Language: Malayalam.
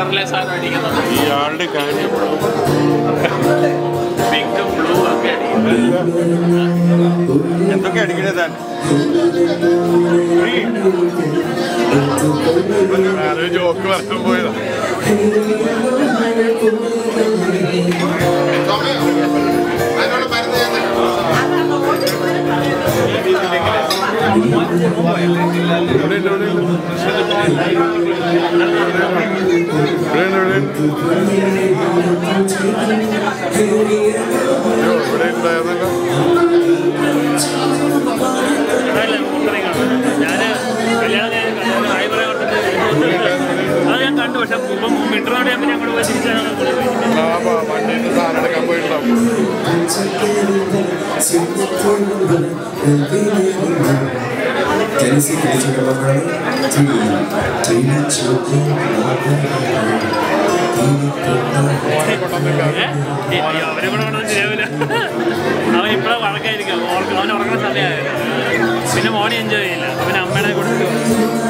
കളറിലെ സാധനം അടിക്കുന്നത് ഇയാളുടെ കാര്യം പിങ്കും ബ്ലൂ ഒക്കെ അടിക്കുന്നത് എന്തൊക്കെ അടിക്കണേ താൻ ആരോ ജോക്ക് പറയാൻ പോയതാ അതിനുള്ള മരുന്ന് ഞാൻ തരാം. ഇവിടെ ഉണ്ട്, ഇവിടെ ഉണ്ട്. ഇവിടെ ഉണ്ട്, ഇവിടെ ഉണ്ട്. അയ്യോ, ഇവിടെ ഉണ്ടായിരുന്നല്ലോ ഞാന് കല്യാണം ഞാൻ കല്യാണം ആയി പറയാൻ അത് ഞാൻ കണ്ടു പക്ഷെ ഇപ്പം മിട്ടറോടെ ഞാൻ പിന്നെ അങ്ങോട്ട് പോയി തിരിച്ചാണ് ആ വ- വണ്ടിയിൽ നിന്ന് സാധനം എടുക്കാൻ പോയിട്ടുണ്ടാവും Tennessee Creative Development Three Three Children അവരെ കൂടെ കൊണ്ടൊന്നും ശരിയാവില്ല അവൻ ഇപ്പോഴും വഴക്കായിരിക്കും അവൻ ഉറങ്ങുന്ന സമയമായിരുന്നു പിന്നെ മോനെ എൻജോയ് ചെയ്യില്ല പിന്നെ അമ്മയുടെ കൊടുത്തു